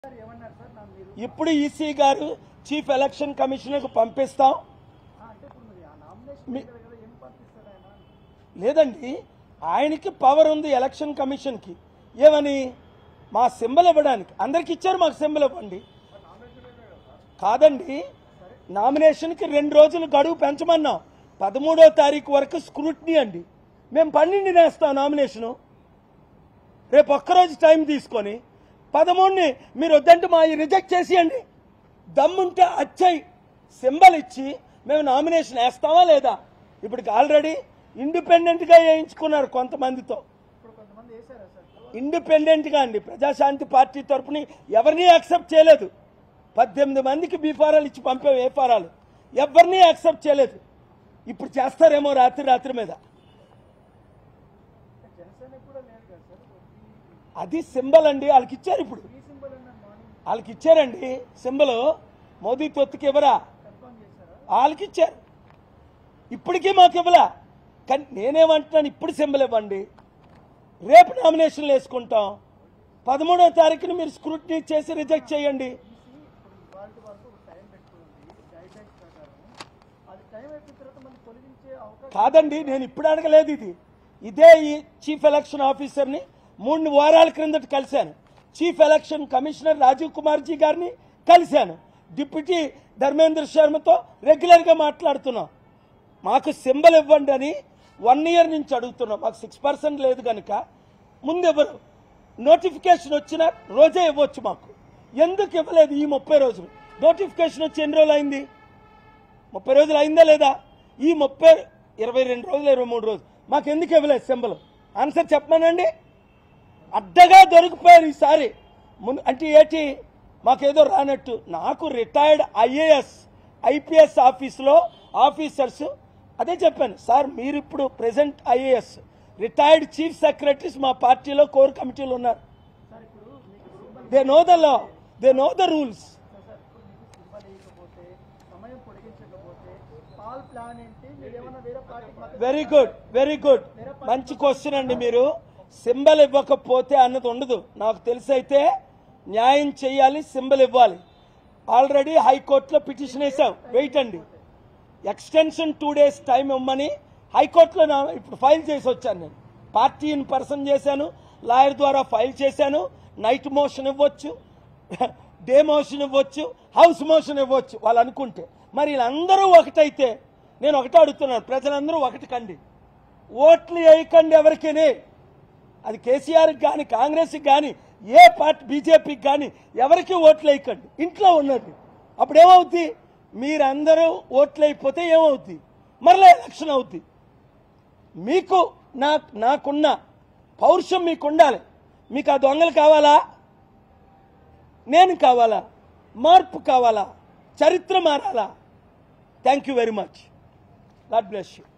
ఏమన్నారు సార్ నా మీరు ఇప్పుడు ఈసీ గారు చీఫ్ ఎలక్షన్ కమిషనర్కు పంపిస్తాం ఆ, అంటే ఇప్పుడు మరి ఆ నామినేషన్ మీ- కదా ఏం పంపిస్తాడు ఆయన లేదండి ఆయనకి పవర్ ఉంది ఎలక్షన్ కమిషన్కి ఏమని మా సింబల్ ఇవ్వడానికి అందరికి ఇచ్చారు మాకు సింబల్ ఇవ్వండి కాదండి నామినేషన్కి రెండు రోజులు గడువు పెంచమన్నాం పదమూడో తారీఖు వరకు స్క్రూట్నీ అండి మేము పన్నెండు నేస్తాం నామినేషను రేపు ఒక్కరోజు టైం తీసుకొని పదమూడుని మీరు వద్దంటే మా రిజెక్ట్ చేసేయండి దమ్ముంటే అచ్చయ్ సింబల్ ఇచ్చి మేము నామినేషన్ వేస్తామా లేదా ఇప్పటికి ఆల్రెడీ ఇండిపెండెంట్గా వేయించుకున్నారు కొంతమందితో ఇప్పుడు కొంతమంది వేసారా సార్ ఇండిపెండెంట్గా అండి ప్రజాశాంతి పార్టీ తరపుని ఎవరిని యాక్సెప్ట్ చేయలేదు పద్దెనిమిది మందికి బీఫారాలు ఇచ్చి పంపాం ఏ ఫారాలు ఎవరిని యాక్సెప్ట్ చేయలేదు ఇప్పుడు చేస్తారేమో రాత్రి రాత్రి మీద జనసేన కూడా లేదు కదా సార్ ఈ- అది సింబల్ అండి వాళ్ళకి ఇచ్చారు ఇప్పుడు ఈ సింబల్ అన్న మార్నింగ్ వాళ్ళకి ఇచ్చారండి సింబల్ మోదీ తొత్తుకి ఇవ్వరా కన్ఫర్మ్ చేశారా వాళ్ళకి ఇచ్చారు ఇప్పటికీ మాకు ఇవ్వలా కానీ నేనేమంటున్నాను ఇప్పుడు సింబల్ ఇవ్వండి రేపు నామినేషన్లు వేసుకుంటాం పదమూడో తారీఖున మీరు స్క్రూటినీ చేసి రిజెక్ట్ చేయండి ఈసీ ఇప్పుడు ఇవాళ వరకు ఒక టైం పెట్టుకుంది గైడ్ లైన్స్ ప్రకారం అది టైం అయిపోయిన తర్వాత మళ్ళీ తొలగించే అవకాశం కాదండి నేను ఇప్పుడు అడగలేదు ఇది ఇదే ఈ చీఫ్ ఎలక్షన్ ఆఫీసర్ని మూడు వారాల క్రిందట కలిశాను chief election commissioner Rajiv Kumar ji గారిని కలిశాను డిప్యూటీ ధర్మేంద్ర శర్మతో రెగ్యులర్గా మాట్లాడుతున్నాం మాకు సింబల్ ఇవ్వండి అని వన్ ఇయర్ నుంచి అడుగుతున్నాం మాకు సిక్స్ పర్సెంట్ లేదు కనుక ముందు ఇవ్వరు నోటిఫికేషన్ వచ్చిన రోజే ఇవ్వచ్చు మాకు ఎందుకు ఇవ్వలేదు ఈ ముప్పై రోజులు నోటిఫికేషన్ వచ్చి ఎన్ని రోజులు అయింది ముప్పై రోజులు అయిందా లేదా ఈ ముప్పై ఇరవై రెండు రోజులు ఇరవై మూడు రోజులు మాకు ఎందుకు ఇవ్వలేదు సింబల్ ఆన్సర్ చెప్పమానండి అడ్డగా దొరికిపోయారు ఈసారి ముందు అంటే ఏంటి మాకేదో రానట్టు నాకు రిటైర్డ్ ఐఏఎస్ ఐపీఎస్ ఆఫీస్లో ఆఫీసర్స్ అదే చెప్పాను సార్ మీరు ఇప్పుడు present IAS retired chief secretaries మా పార్టీలో కోర్ కమిటీలో ఉన్నారు సార్ ఇప్పుడు మీకు symbol they know the law they know the rules sir sir ఇప్పుడు మీకు సింబల్ వేయకపోతే సమయం పొడిగించకపోతే పాల్ ప్లాన్ ఏంటి మీరు ఏమైనా వేరే పార్టీకి మద్దతు వెరీ గుడ్ వెరీ గుడ్ మంచి క్వశ్చన్ అండి మీరు సింబల్ ఇవ్వకపోతే అన్నది ఉండదు నాకు తెలిసి అయితే న్యాయం చేయాలి సింబల్ ఇవ్వాలి ఆల్రెడీ హైకోర్టులో పిటిషన్ వేసాం వెయిట్ అండి ఎక్స్టెన్షన్ టూ డేస్ టైం ఇవ్వమని హైకోర్టులో నా ఇప్పుడు ఫైల్ చేసి వచ్చాను నేను పార్టీ ఇన్ పర్సన్ చేశాను లాయర్ ద్వారా ఫైల్ చేశాను నైట్ మోషన్ ఇవ్వచ్చు డే మోషన్ ఇవ్వచ్చు హౌస్ మోషన్ ఇవ్వచ్చు వాళ్ళు అనుకుంటే మరి వీళ్ళందరూ ఒకటైతే నేను ఒకటే అడుగుతున్నాను ప్రజలందరూ ఒకటి కండి ఓట్లు వేయకండి ఎవరికైనా అది కేసీఆర్కి కానీ కాంగ్రెస్కి కానీ ఏ పార్టీ బీజేపీకి కానీ ఎవరికి ఓట్లు వేయకండి ఇంట్లో ఉన్నది అప్పుడు ఏమవుద్ది మీరందరూ ఓట్లు అయిపోతే ఏమవుద్ది మరలా ఎలక్షన్ అవుద్ది మీకు నా నాకున్న పౌరుషం మీకు ఉండాలి మీకు ఆ దొంగలు కావాలా నేను కావాలా మార్పు కావాలా చరిత్ర మారాలా thank you very much God bless you